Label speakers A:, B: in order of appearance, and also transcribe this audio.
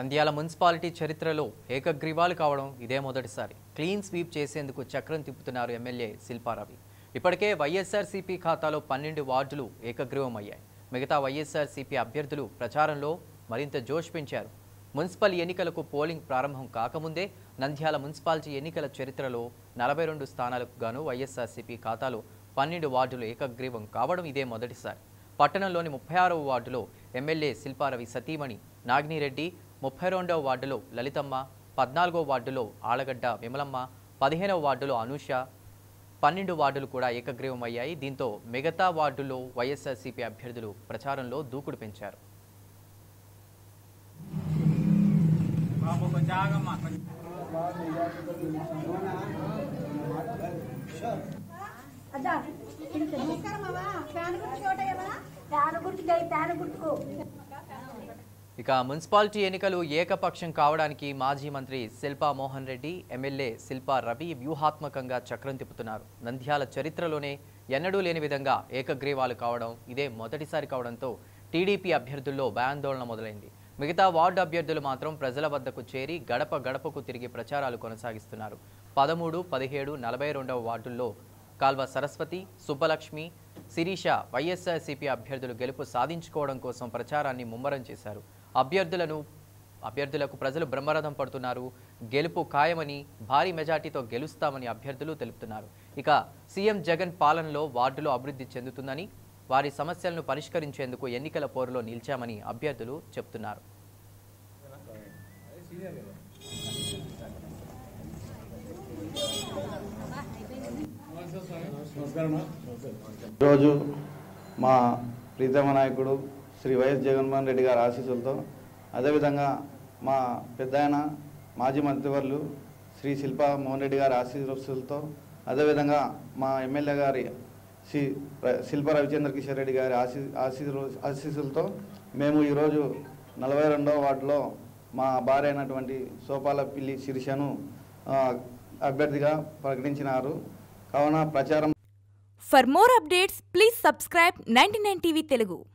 A: Nandyal municipality చరిత్రలో ఏకగ్రీవాలు కావడం ఇదే మొదటిసారి క్లీన్ స్వీప్ చేసేందుకు చక్రం తిప్పుతున్నారు ఎమ్మెల్యే శిల్పారవి ఇప్పటికే వైఎస్ఆర్సీపీ ఖాతాలో పన్నెండు వార్డులు ఏకగ్రీవం అయ్యాయి మిగతా వైఎస్ఆర్సీపీ అభ్యర్థులు ప్రచారంలో మరింత జోష్ పెంచారు మున్సిపల్ ఎన్నికలకు పోలింగ్ ప్రారంభం కాకముందే నంద్యాల మున్సిపాలిటీ ఎన్నికల చరిత్రలో నలభై రెండు స్థానాలకు గాను వైఎస్ఆర్సీపీ ఖాతాలో పన్నెండు వార్డులు ఏకగ్రీవం కావడం ఇదే మొదటిసారి పట్టణంలోని ముప్పై ఆరవ వార్డులో ఎమ్మెల్యే శిల్పారవి సతీమణి నాగినిరెడ్డి ముప్పై రెండవ వార్డులో లలితమ్మ పద్నాలుగో వార్డులో ఆలగడ్డ విమలమ్మ పదిహేనవ వార్డులో అనూష పన్నెండు వార్డులు కూడా ఏకగ్రీవం అయ్యాయి దీంతో మిగతా వార్డుల్లో వైఎస్ఆర్సీపీ అభ్యర్థులు ప్రచారంలో దూకుడు పెంచారు
B: బాబు కొంచెం ఆగమ్మా కొంచెం
C: అదా నమస్కారం మావా ఫ్యాన్ గుర్తు చోటయ్యవా ఫ్యాన్ గుర్తుకై ఫ్యాన్ గుర్తుకు
A: ఇక మున్సిపాలిటీ ఎన్నికలు ఏకపక్షం కావడానికి మాజీ మంత్రి శిల్పా మోహన్ రెడ్డి ఎమ్మెల్యే శిల్పా రవి వ్యూహాత్మకంగా చక్రం తిప్పుతున్నారు నంద్యాల చరిత్రలోనే ఎన్నడూ లేని విధంగా ఏకగ్రీవాలు కావడం ఇదే మొదటిసారి కావడంతో టీడీపీ అభ్యర్థుల్లో భయాందోళన మొదలైంది మిగతా వార్డు అభ్యర్థులు మాత్రం ప్రజల వద్దకు చేరి గడప గడపకు తిరిగి ప్రచారాలు కొనసాగిస్తున్నారు పదమూడు పదిహేడు నలభై రెండవ వార్డుల్లో కాల్వ సరస్వతి సుబ్బలక్ష్మి శిరీష వైఎస్ఆర్సీపీ అభ్యర్థులు గెలుపు సాధించుకోవడం కోసం ప్రచారాన్ని ముమ్మరం చేశారు అభ్యర్థులను అభ్యర్థులకు ప్రజలు బ్రహ్మరథం పడుతున్నారు గెలుపు ఖాయమని భారీ మెజార్టీతో గెలుస్తామని అభ్యర్థులు తెలుపుతున్నారు ఇక సీఎం జగన్ పాలనలో వార్డులో అభివృద్ధి చెందుతుందని వారి సమస్యలను పరిష్కరించేందుకు ఎన్నికల పోరులో నిలిచామని అభ్యర్థులు చెప్తున్నారు
D: ఈరోజు మా ప్రీతమ నాయకుడు శ్రీ వైఎస్ జగన్మోహన్ రెడ్డి గారి ఆశీస్సులతో అదేవిధంగా మా పెద్దాయన మాజీ మంత్రివర్యులు శ్రీ శిల్పా మోహన్ రెడ్డి గారి ఆశీస్సులతో అదేవిధంగా మా ఎమ్మెల్యే గారి శ్రీ ర- శిల్ప రవిచంద్ర కిషోర్ రెడ్డి గారి ఆశీ ఆశీస్సులు ఆశీస్సులతో మేము ఈరోజు నలభై రెండవ వార్డులో మా భార్య అయినటువంటి సోపాల పిల్లి శిరీషను ఆ, అభ్యర్థిగా ప్రకటించినారు కావున ప్రచారం
E: For more updates, please subscribe 99 TV Telugu.